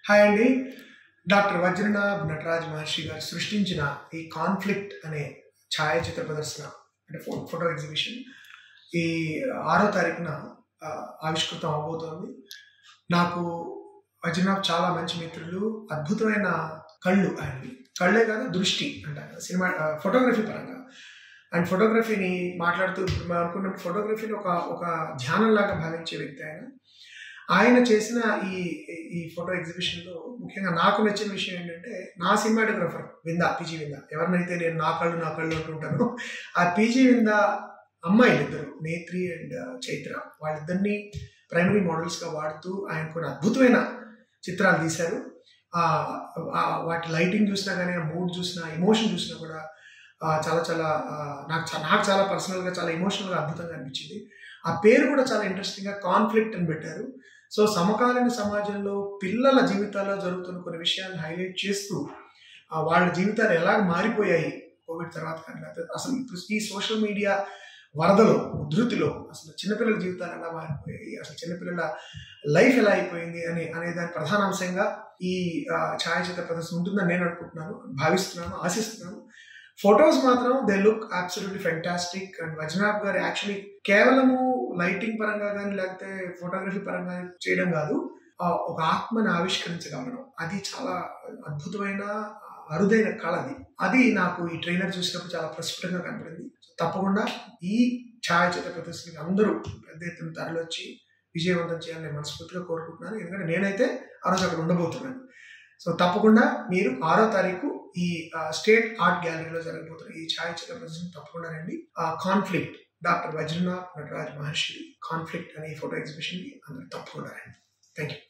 hi అండి doctor Vajranath Nataraj మహర్షి గారు సృష్టించిన ఈ కాన్ఫ్లిక్ట్ అనే ఛాయాచిత్ర ప్రదర్శన అంటే ఫో ఫోటో ఎగ్జిబిషన్ ఈ ఆరో తారీఖున ఆ, ఆవిష్కృతం అవబోతోంది నాకు వజ్రనాథ్ చాలా మంచి మిత్రులు అద్భుతమైన కళ్ళు ఆయనవి కళ్ళే కాదు దృష్టి అంటారు సినిమా ఫోటోగ్రఫీ పరంగా అండ్ ఫోటోగ్రఫీని మాట్లాడుతూ ఇప్పుడు మనం అనుకున్నప్పుడు ఫోటోగ్రఫీని ఒక ఒక ధ్యానంలాగా భావించే వ్యక్తి ఆయన ఆయన చేసిన ఈ ఈ ఫోటో ఎగ్జిబిషన్లో ముఖ్యంగా నాకు నచ్చిన విషయం ఏంటంటే నా సినిమాటోగ్రఫర్ విందా పీజీ విందా ఎవరినైతే నేను నా కళ్ళు నా కళ్ళు అంటుంటానో ఆ పీజీ విందా అమ్మాయిలు ఇద్దరు నేత్రి అండ్ చైత్ర వాళ్ళిద్దరిని ప్రైమరీ మోడల్స్గా వాడుతూ ఆయన కొన్ని అద్భుతమైన చిత్రాలు తీశారు ఆ, ఆ, వాటి లైటింగ్ చూసినా కానీ ఆ మూడ్ చూసినా ఎమోషన్ చూసినా కూడా ఆ, చాలా చాలా ఆ, నాకు చా- నాకు చాలా పర్సనల్గా చాలా ఎమోషనల్గా అద్భుతంగా అనిపించింది ఆ పేరు కూడా చాలా ఇంట్రెస్టింగ్గా కాన్ఫ్లిక్ట్ అని పెట్టారు సో సమకాలీన సమాజంలో పిల్లల జీవితాల్లో జరుగుతున్న కొన్ని విషయాలను హైలైట్ చేస్తూ ఆ, వాళ్ళ జీవితాలు ఎలా మారిపోయాయి కోవిడ్ తర్వాత కానీ లేకపోతే అసలు ఇప్పుడు ఈ సోషల్ మీడియా వరదలో ఉధృతిలో అసలు చిన్నపిల్లల జీవితాలు ఎలా మారిపోయాయి అసలు చిన్నపిల్లల లైఫ్ ఎలా అయిపోయింది అనే అనే దాని ప్రధాన అంశంగా ఈ ఆ, ఛాయాచిత్ర ప్రదర్శన ఉంటుందని నేను అనుకుంటున్నాను భావిస్తున్నాను ఆశిస్తున్నాను ఫొటోస్ మాత్రం they look absolutely fantastic and వజ్నాబ్ గారు యాక్చువల్లీ కేవలము లైటింగ్ పరంగా కానీ లేకపోతే ఫోటోగ్రఫీ పరంగా చేయడం కాదు ఆ, ఒక ఆత్మని ఆవిష్కరించగలగడం అది చాలా అద్భుతమైన అరుదైన కళ అది అది నాకు ఈ ట్రైలర్ చూసినప్పుడు చాలా ప్రస్ఫుటంగా కనపడింది తప్పకుండా ఈ ఛాయాచిత్ర ప్రదర్శనకి అందరూ పెద్ద ఎత్తున తరలొచ్చి విజయవంతం చేయాలని మనస్ఫూర్తిగా కోరుకుంటున్నాను ఎందుకంటే నేనైతే ఆ రోజు అక్కడ ఉండబోతున్నాను సో తప్పకుండా మీరు ఆరో తారీఖు ఈ ఆ, స్టేట్ ఆర్ట్ గ్యాలరీలో జరగబోతున్న ఈ ఛాయాచిత్ర ప్రదర్శన తప్పకుండా రండి ఆ conflict doctor Vajranath Nataraj Maharshi conflict అనే ఈ ఫోటో ఎగ్జిబిషన్కి అందరూ తప్పకుండా రండి థ్యాంక్ యూ